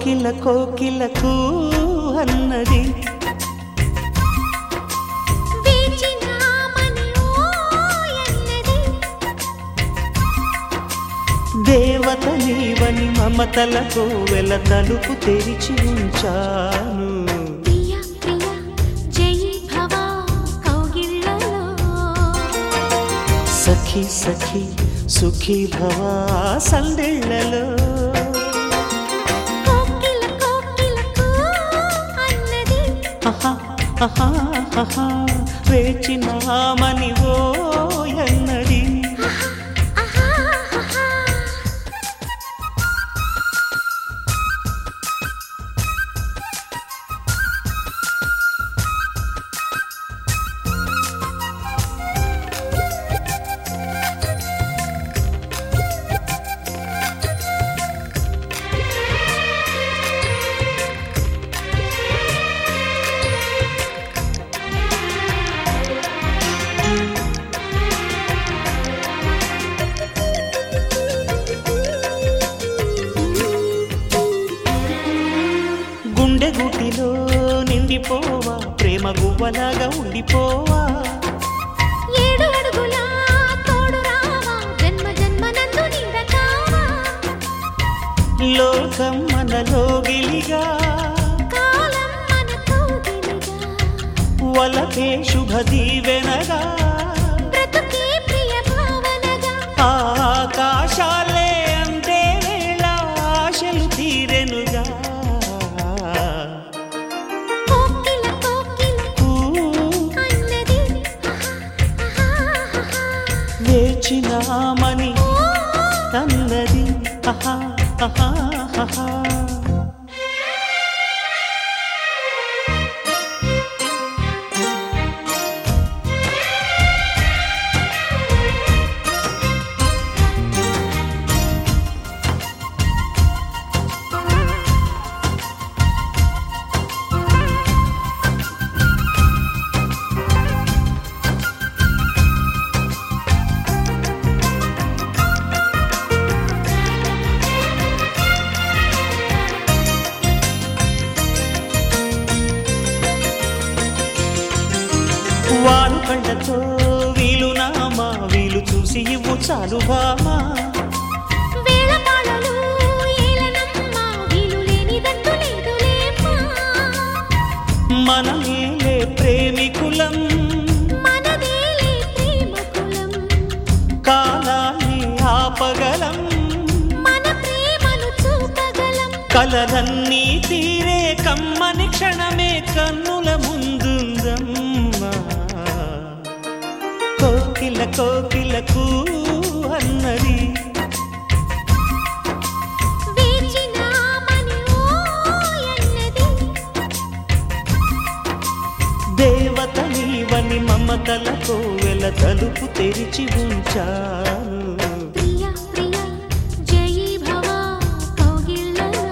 కోకిల కోకిలకు అన్నది వేచినామని ఓయన్నది దేవత నీవని మమతలకు వెల తలుపు తెరిచి ఉంచాను ప్రియ ప్రియ జయి భవ కౌగిళ్ళలో సఖి సఖి సుఖీ భవ సందెళ్ళలో కోకిల కోకిలకు అన్నది ఆహా, ఆహా, ఆహా, వేచినామని ఓ అన్నది ఆహా ఆహా గుండె గుటిలో నిండిపోవా ప్రేమ గువ్వలాగా ఉండిపోవా ఏడు అడుగుల తోడు రావా జన్మ జన్మ నందు నిందకావా లోకం మనలో గిలిగా కాలం మన కౌగిలిగా వలకే శుభ దీవెనగా బ్రతుకే ప్రియ భావనగా ఆకాశాలే అందే వేళ ఆశలు తీరెనుగా కోకిల కోకిల ఊ, అన్నది ఆహా ఆహా వేచినామని ఆహా అన్నది ఆహా, ఆహా, ఆహా. వాలు కండతో వీలు నామా వీలు చూసి ఇవ్వు చాలు బామా వేళ పాడలు ఏలనమ్మ వీలు లేనిదంటూ లేదులేమ్మా మనమేలే ప్రేమికులం మనదేలే ప్రేమ కులం కాలాన్ని ఆపగలం మన ప్రేమను చూపగలం కలలన్నీ తీరే కమ్మని క్షణమే కన్నుల ముందుందమ్మా కోకిల కోకిలకు అన్నది వేచినామని ఓయన్నది దేవత నీవని మమతలకు వెల తలుపు తెరిచి ఉంచాను ప్రియ ప్రియ జయి భవ కౌగిళ్ళలో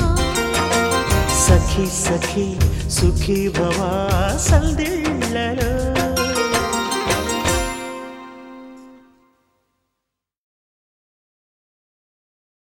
సఖి సఖి సుఖీ భవా సందిళ్ళలో